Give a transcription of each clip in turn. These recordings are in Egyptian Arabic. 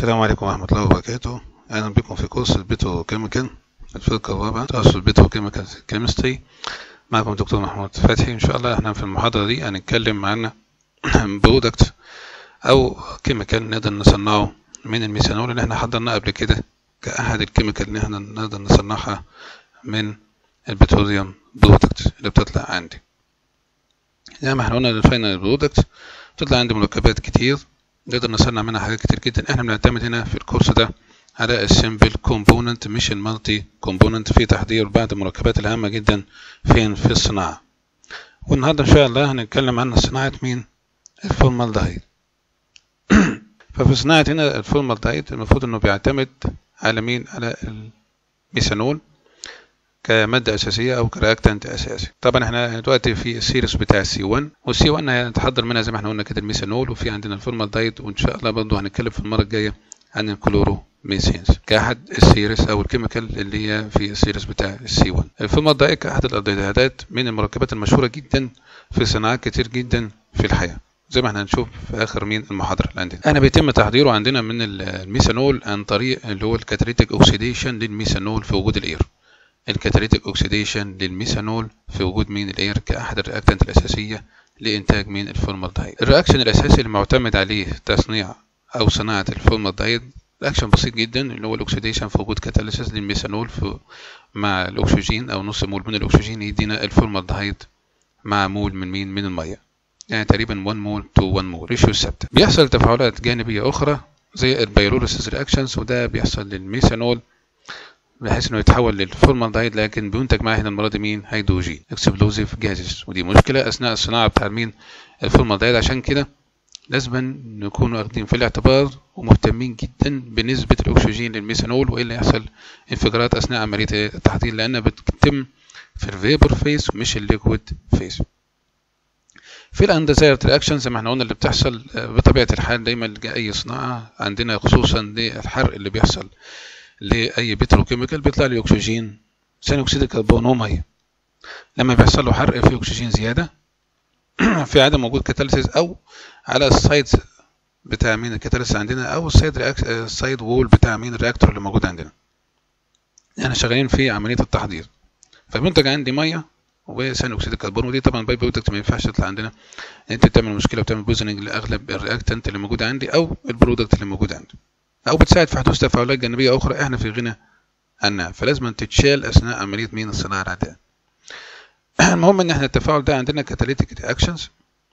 السلام عليكم ورحمة الله وبركاته أهلا بكم في كورس البيتو كيميكال الفرقة الرابعة تخصص البيتو كيميكال كيمستري معكم دكتور محمود فتحي إن شاء الله احنا في المحاضرة دي هنتكلم عن برودكت أو كيميكال نقدر نصنعه من الميثانول اللي احنا حضرناه قبل كده كأحد الكيميكال اللي احنا نقدر نصنعها من البتروليوم برودكت اللي بتطلع عندي زي ما احنا قلنا الفاينل برودكت بتطلع عندي مركبات كتير نقدر نصنع منها حاجات كتير جدا احنا بنعتمد هنا في الكورس ده على السيمبل كومبوننت مش المالتي كومبوننت في تحضير بعض المركبات الهامة جدا فين في الصناعة والنهاردة ان شاء الله هنتكلم عن صناعة مين الفورمالدهيد ففي صناعة هنا الفورمالدهيد المفروض انه بيعتمد على مين على الميثانول كمادة أساسية أو كرياكتنت أساسي طبعا احنا دلوقتي في السيريس بتاع السي 1 والسي 1 هنتحضر منها زي ما احنا قلنا كده الميثانول وفي عندنا الفورمالدهيد وإن شاء الله برضه هنتكلم في المرة الجاية عن الكلورو ميثينز كأحد السيريس أو الكيميكال اللي هي في السيريس بتاع السي 1 الفورمالدهيد كأحد الألدهيدات من المركبات المشهورة جدا في صناعات كتير جدا في الحياة زي ما احنا هنشوف في اخر مين المحاضره اللي عندنا انا بيتم تحضيره عندنا من الميثانول عن طريق اللي هو الكاتاليتيك اوكسيديشن للميثانول في وجود الاير الكاتاليتيك اوكسيديشن للميثانول في وجود مين الاير كاحد الرياكتنت الاساسيه لانتاج مين الفورمالدهيد الرياكشن الاساسي اللي معتمد عليه تصنيع او صناعه الفورمالدهيد رياكشن بسيط جدا اللي هو الاكسيديشن في وجود كاتاليسيس للميثانول في مع الاكسجين او نص مول من الاكسجين يدينا الفورمالدهيد مع مول من مين من الميه يعني تقريبا 1 مول تو 1 مول ريشيو ثابته بيحصل تفاعلات جانبيه اخرى زي البيروليسيس رياكشنز وده بيحصل للميثانول بحيث انه يتحول للفورمالدهيد لكن بينتج معاه هنا المره دي مين هيدروجين اكسبلوزيف جازز ودي مشكله اثناء الصناعه بتاع مين الفورمالدهيد عشان كده لازم نكون واخدين في الاعتبار ومهتمين جدا بنسبه الاكسجين للميثانول والا يحصل انفجارات اثناء عمليه التحضير لانها بتتم في الفيبر فيس مش الليكويد فيس في الاندزايرد رياكشن زي ما احنا قلنا اللي بتحصل بطبيعه الحال دايما اي صناعه عندنا خصوصا للحرق اللي بيحصل لاي بتروكيميكال بيطلع لي اكسجين ثاني اكسيد الكربون وميه لما بيحصل له حرق في اكسجين زياده في عدم وجود كاتاليسيس او على السايد بتاع مين الكاتاليسيس عندنا او السايد رياكت السايد وول بتاع مين الرياكتور اللي موجود عندنا احنا شغالين في عمليه التحضير فبينتج عندي ميه وثاني اكسيد الكربون ودي طبعا باي برودكت ما ينفعش تطلع عندنا انت بتعمل مشكله وبتعمل بوزننج لاغلب الرياكتنت اللي موجود عندي او البرودكت اللي موجود عندي او بتساعد في حدوث تفاعلات جانبيه اخرى احنا في غنى عنها فلازم تتشال اثناء عمليه مين الصناعه العاديه المهم ان احنا التفاعل ده عندنا كاتاليتيك رياكشنز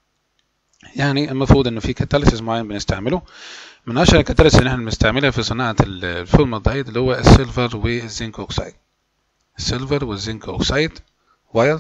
يعني المفروض ان في كاتاليسيس معين بنستعمله من اشهر الكاتاليسيس اللي احنا بنستعملها في صناعه الفورمالدهيد اللي هو السيلفر والزنك اوكسايد السيلفر والزنك اوكسايد وايرز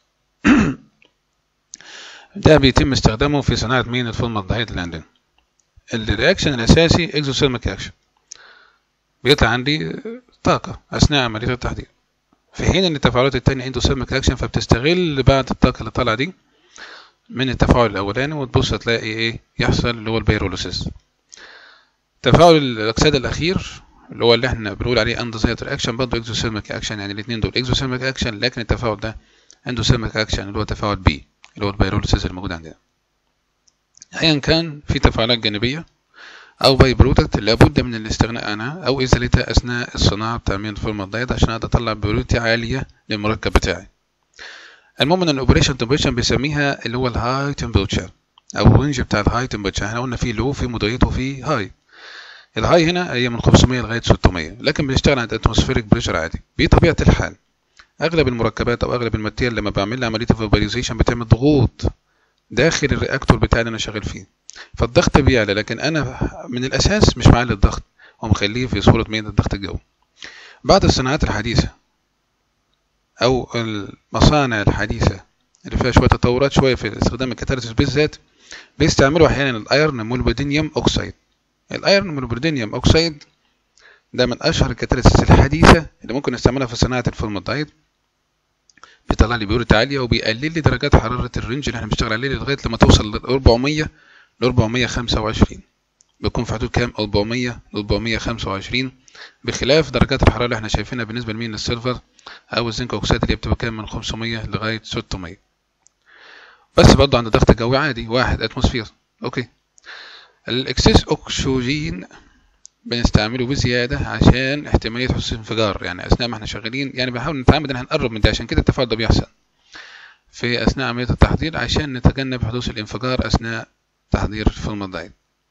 ده بيتم استخدامه في صناعة مين الفورمالدهيد اللي عندنا الرياكشن الأساسي اكزوثيرميك رياكشن بيطلع عندي طاقة أثناء عملية التحضير في حين إن التفاعلات التانية اندوثيرميك رياكشن فبتستغل بعض الطاقة اللي طالعة دي من التفاعل الأولاني وتبص تلاقي إيه يحصل اللي هو البيروليسيس تفاعل الأكسيد الأخير اللي هو اللي احنا بنقول عليه اندوزايت رياكشن برضه اكزوثيرميك رياكشن يعني الاثنين دول اكزوثيرميك رياكشن لكن التفاعل ده اندوثيرميك رياكشن اللي هو تفاعل بي اللي هو البيروليسيس الموجود عندنا ايا كان في تفاعلات جانبيه او باي برودكت لابد من الاستغناء عنها او ازالتها اثناء الصناعه بتاع مين الفورمالدهيد عشان اقدر اطلع بيوريتي عاليه للمركب بتاعي المهم ان الاوبريشن تمبريتشر بيسميها اللي هو الهاي تمبريتشر او الرينج بتاع الهاي تمبريتشر احنا قلنا في لو في مودريت وفي هاي الهاي هنا هي من 500 لغايه 600 لكن بنشتغل عند اتموسفيريك بريشر عادي بطبيعه الحال اغلب المركبات او اغلب الماتيريال لما بعمل لها عمليه الفابريزيشن بتعمل ضغوط داخل الرياكتور بتاعي اللي انا شغال فيه فالضغط بيعلى لكن انا من الاساس مش معلي الضغط ومخليه في صوره مين الضغط الجوي بعض الصناعات الحديثه او المصانع الحديثه اللي فيها شويه تطورات شويه في استخدام الكاتاليسيس بالذات بيستعملوا احيانا الايرن مولبدينيوم اوكسيد الايرن مولبدينيوم اوكسيد ده من اشهر الكاتاليسيس الحديثه اللي ممكن نستعملها في صناعه الفورمالدهيد بيطلع لي بيوريتي عاليه وبيقلل لي درجات حراره الرينج اللي احنا بنشتغل عليه لغايه لما توصل ل 400 ل 425 بيكون في حدود كام 400 ل 425 بخلاف درجات الحراره اللي احنا شايفينها بالنسبه لمين للسيلفر او الزنك اوكسيد اللي بتبقى كام من 500 لغايه 600 بس برضه عند ضغط جوي عادي واحد اتموسفير اوكي الاكسس اكسجين بنستعمله بزيادة عشان احتمالية حدوث انفجار يعني أثناء ما احنا شغالين يعني بنحاول نتعمد إن احنا نقرب من ده عشان كده التفاعل ده بيحصل في أثناء عملية التحضير عشان نتجنب حدوث الانفجار أثناء تحضير الفورمالدهيد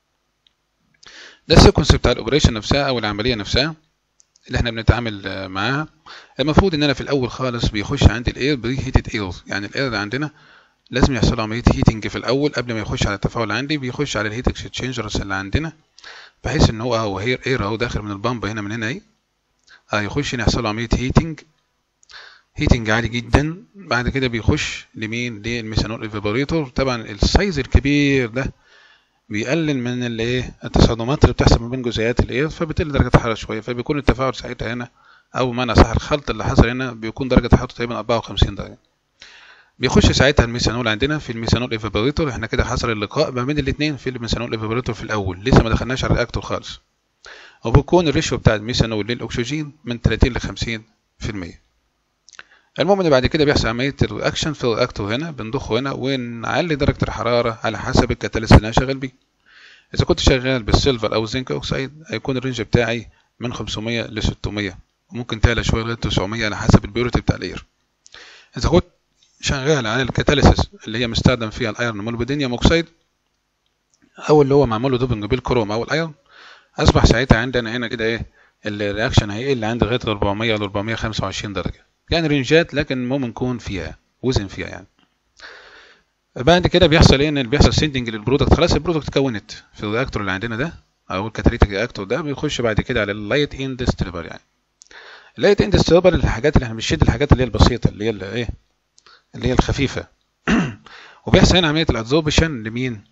ده السيكونس بتاع الاوبريشن نفسها او العمليه نفسها اللي احنا بنتعامل معاها المفروض ان انا في الاول خالص بيخش عندي الاير بري هيتد اير يعني الاير اللي عندنا لازم يحصل عمليه هيتنج في الاول قبل ما يخش على التفاعل عندي بيخش على الهيت اكسشينجرز اللي عندنا بحيث ان هو اهو هير اير اهو داخل من البامب هنا من هنا اهي اه يخش هنا يحصل عمليه هيتنج هيتنج عالي جدا بعد كده بيخش لمين للميثانول ايفابوريتور طبعا السايز الكبير ده بيقلل من الايه التصادمات اللي بتحصل ما بين جزيئات الاير فبتقل درجه الحراره شويه فبيكون التفاعل ساعتها هنا او معنى صح الخلط اللي حصل هنا بيكون درجه حرارته تقريبا 54 درجه بيخش ساعتها الميثانول عندنا في الميثانول ايفابوريتور احنا كده حصل اللقاء ما بين الاثنين في الميثانول ايفابوريتور في الاول لسه ما دخلناش على الرياكتور خالص وبيكون الريشيو بتاع الميثانول للاكسجين من 30 ل 50% المهم ان بعد كده بيحصل عمليه الرياكشن في الرياكتور هنا بنضخه هنا ونعلي درجه الحراره على حسب الكاتاليست اللي انا شغال بيه اذا كنت شغال بالسيلفر او الزنك اوكسيد هيكون الرينج بتاعي من 500 ل 600 وممكن تعلى شويه لغايه 900 على حسب البيوريتي بتاع الاير اذا كنت شغال على الكاتاليسيس اللي هي مستخدم فيها الايرون مولبدينيوم اوكسيد او اللي هو معمول له دوبنج بالكروم او الايرون اصبح ساعتها عندنا هنا كده ايه الرياكشن هيقل عند لغايه 400 ل 425 درجه يعني رينجات لكن المهم نكون فيها وزن فيها يعني بعد كده بيحصل ايه ان بيحصل سيندنج للبرودكت خلاص البرودكت اتكونت في الرياكتور اللي عندنا ده او الكاتاليتيك رياكتور ده بيخش بعد كده على اللايت اند ستريبر يعني اللايت اند ستريبر الحاجات اللي احنا بنشد الحاجات اللي هي البسيطه اللي هي اللي ايه اللي هي الخفيفه وبيحصل هنا عمليه الادزوربشن لمين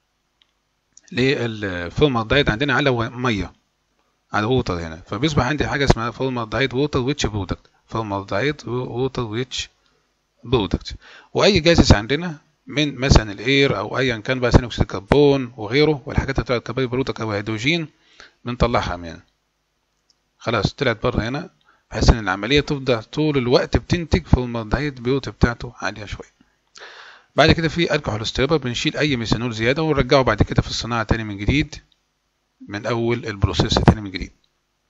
للفورمالدايد عندنا على ميه على ووتر هنا فبيصبح عندي حاجه اسمها فورمالدايد ووتر ويتش برودكت فورمالدايد ووتر ويتش برودكت واي جازز عندنا من مثلا الاير او ايا كان بقى ثاني اكسيد الكربون وغيره والحاجات اللي بتاعت كبريت برودكت او هيدروجين بنطلعها من هنا خلاص طلعت بره هنا بحيث ان العمليه تفضل طول الوقت بتنتج فورمالدايد بيوت بتاعته عاليه شويه بعد كده في الكحول ستيبر بنشيل اي ميثانول زياده ونرجعه بعد كده في الصناعه تاني من جديد من اول البروسيس تاني من جديد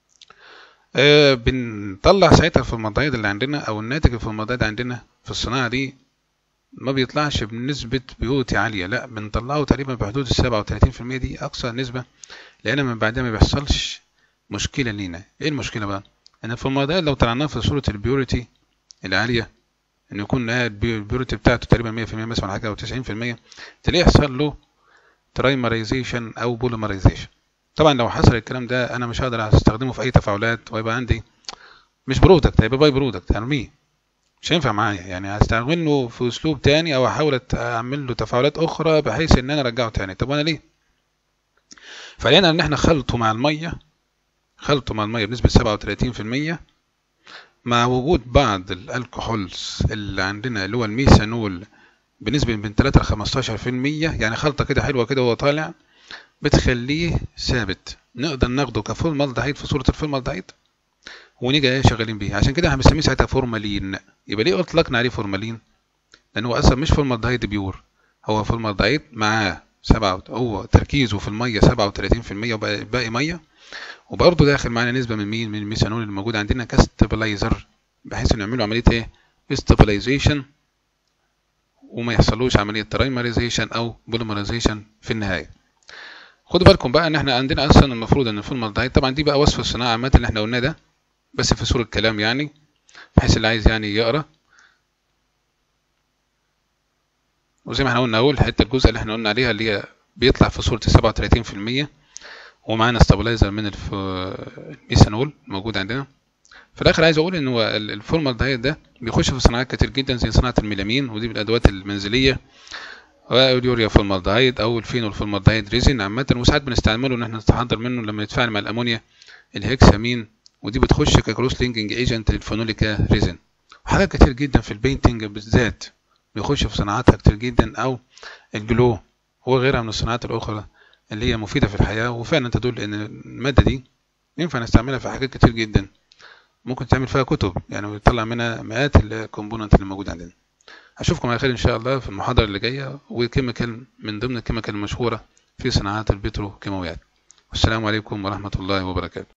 آه بنطلع ساعتها الفورمالدايد اللي عندنا او الناتج الفورمالدايد عندنا في الصناعه دي ما بيطلعش بنسبة بيوتي عالية لا بنطلعه تقريبا بحدود السبعة وتلاتين في المية دي أقصى نسبة لأن من بعدها ما بيحصلش مشكلة لينا إيه المشكلة بقى؟ إن الفورمالدايد لو طلعناه في صورة البيوريتي العالية إن يكون البيوريتي بتاعته تقريبا مية في المية مثلا حاجة أو تسعين في المية تلاقيه يحصل له ترايمرايزيشن أو بوليمرايزيشن طبعا لو حصل الكلام ده أنا مش هقدر أستخدمه في أي تفاعلات ويبقى عندي مش برودكت هيبقى باي برودكت هرميه مش هينفع معايا يعني هستعمله في اسلوب تاني او احاول اعمل له تفاعلات اخرى بحيث ان انا ارجعه تاني طب وانا ليه فلقينا ان احنا خلطه مع الميه خلطه مع الميه بنسبه سبعة وتلاتين في المية مع وجود بعض الالكحولز اللي عندنا اللي هو الميثانول بنسبة من 3 ل 15 في المية يعني خلطة كده حلوة كده وهو طالع بتخليه ثابت نقدر ناخده كفورمالدهيد في صورة الفورمالدهيد ونيجي ايه شغالين بيه عشان كده احنا بنسميه ساعتها فورمالين يبقى ليه اطلقنا عليه فورمالين لان هو اصلا مش فورمالدهيد بيور هو فورمالدهيد معاه سبعة هو تركيزه في المية سبعة وتلاتين في المية وباقي مية وبرضه داخل معانا نسبة من مين من الميثانول اللي موجود عندنا كاستابلايزر بحيث نعمله عملية ايه استابلايزيشن وما يحصلوش عملية ترايمريزيشن او بوليمرايزيشن في النهاية خدوا بالكم بقى ان احنا عندنا اصلا المفروض ان الفورمالدهيد طبعا دي بقى وصف الصناعة عامة اللي احنا قلناه ده بس في صورة كلام يعني بحيث اللي عايز يعني يقرا وزي ما احنا قلنا اول حته الجزء اللي احنا قلنا عليها اللي هي بيطلع في صورة سبعة وتلاتين في المية ومعانا ستابلايزر من الميثانول موجود عندنا في الاخر عايز اقول ان هو الفورمالدهيد ده بيخش في صناعات كتير جدا زي صناعه الميلامين ودي من الادوات المنزليه واليوريا فورمالدهيد او الفينول فورمالدهيد ريزين عامه وساعات بنستعمله ان احنا نستحضر منه لما يتفاعل مع الامونيا الهكسامين ودي بتخش ككروس لينكينج ايجنت للفينوليكا ريزين وحاجات كتير جدا في البينتنج بالذات بيخش في صناعاتها كتير جدا او الجلو وغيرها من الصناعات الاخرى اللي هي مفيدة في الحياة وفعلا تدل ان المادة دي ينفع نستعملها في حاجات كتير جدا ممكن تعمل فيها كتب يعني ويطلع منها مئات الكومبوننت اللي موجودة عندنا اشوفكم على خير ان شاء الله في المحاضرة اللي جاية وكيميكال من ضمن الكيميكال المشهورة في صناعات البتروكيماويات والسلام عليكم ورحمة الله وبركاته